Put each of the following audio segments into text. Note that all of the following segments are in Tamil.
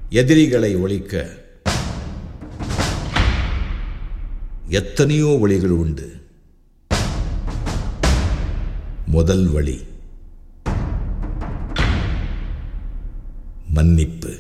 எதிரிகளை ஒழிக்க எத்தனையோ வழிகள் உண்டு முதல் வழி மன்னிப்பு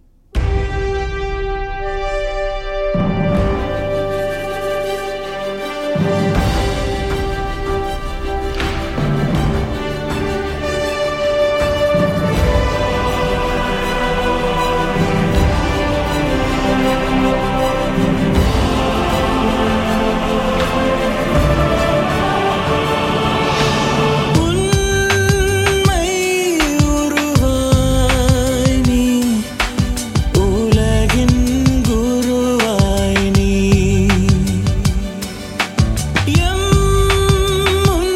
உண்மை உருவாய் நீ உலகின் குருவாய் நீ எம் முன்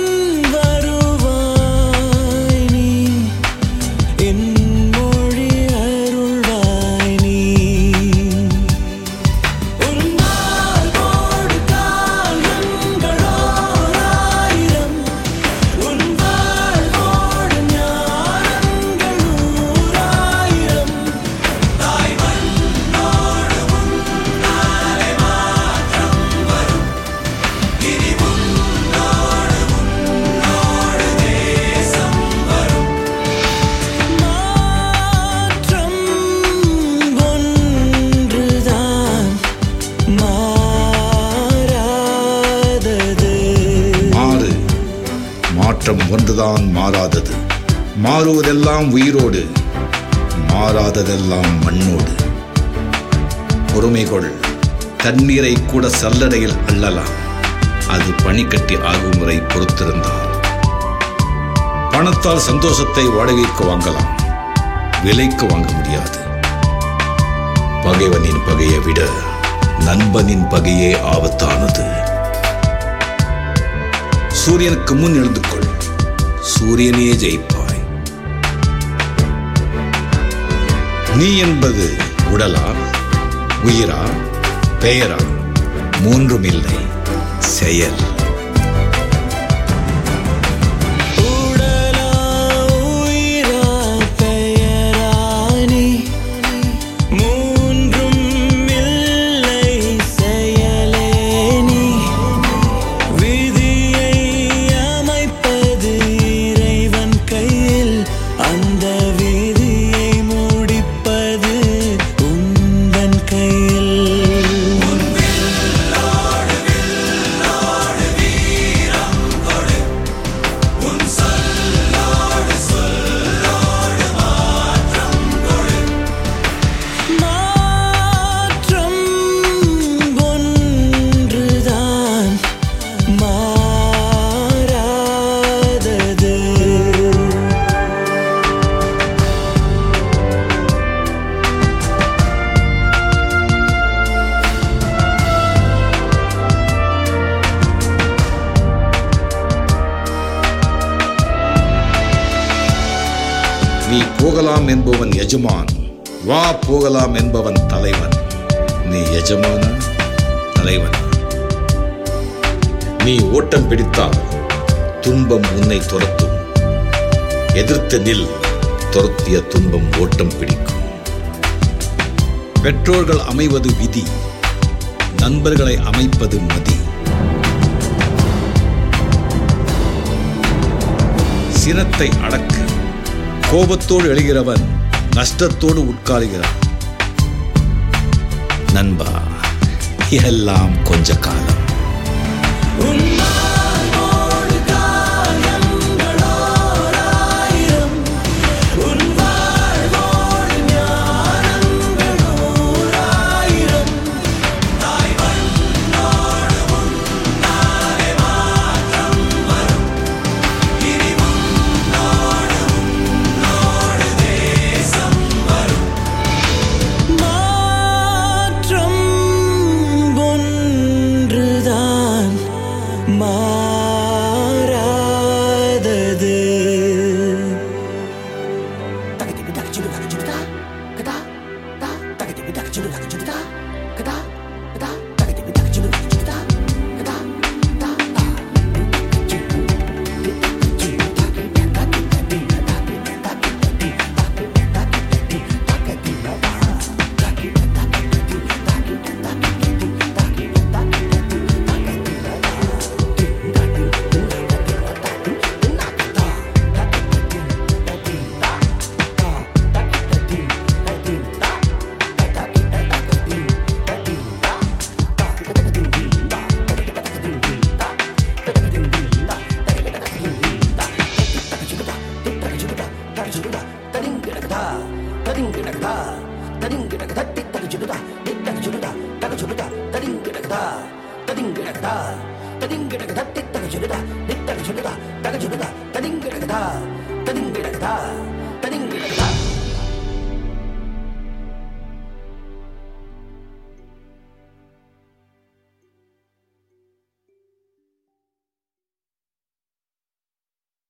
வருவாய் நீ என் மொழி அருள்வாய் நீ உன்னால் கொடுத்தால் எங்களோராயிரம் உன் வாழ்வோடு ஞானங்கள் நூறாயிரம் தாய் மண்ணோடு உன்னாலே மாற்றம் வரும் இனி உன்னோடு உன்னோடு தேசம் வரும் மாற்றம் ஒன்றுதான் மாறாதது மாறு மாற்றம் ஒன்றுதான் மாறாதது மாறுவதெல்லாம் உயிரோடு மாறாததெல்லாம் மண்ணோடு பொறுமை கொள் தண்ணீரை கூட சல்லடையில் அள்ளலாம் அது பனிக்கட்டி ஆகும் வரை பொறுத்திருந்தால் பணத்தால் சந்தோஷத்தை வாடகைக்கு வாங்கலாம் விலைக்கு வாங்க முடியாது பகைவனின் பகையை விட நண்பனின் பகையே ஆபத்தானது சூரியனுக்கு முன் எழுந்து கொள் சூரியனே ஜெயிப்பாய் நீ என்பது உடலா உயிரா பெயரா மூன்றும் இல்லை செயல் உடலா உயிரா பெயரானி மூன்றும் இல்லை செயலேனி விதியை அமைப்பது இறைவன் கையில் அந்த விதியை முடிப்பது உந்தன் கையில் மாற்றம் ஒன்றுதான் மாறாதது நீ போகலாம் என்பவன் எஜமான் வா போகலாம் என்பவன் தலைவன் நீ எஜமான தலைவன் நீ ஓட்டம் பிடித்தால் துன்பம் உன்னை துரத்தும் எதிர்த்து நில் துரத்திய துன்பம் ஓட்டம் பிடிக்கும் பெற்றோர்கள் அமைவது விதி நண்பர்களை அமைப்பது மதி சினத்தை அடக்கு கோபத்தோடு எழுகிறவன் நஷ்டத்தோடு உட்காருகிறான் நண்பா எல்லாம் கொஞ்ச காலம் உன்னாலோடு காயங்களோராயிரம் உன் வாழ்வோடு ஞானங்கள் நூறாயிரம் தாய் மண்ணோடு உன்னாலே மாற்றம் வரும் இனி உன்னோடு உன்னோடு தேசம் வரும் மாற்றம் ஒன்றுதான் மாறாதது ததிங்கிடகதா தித்தக சுடுதா நித்தக சுடுதா தக சுடுதா ததிங்கிடகதா ததிங்கிடகதா ததிங்கிடகதா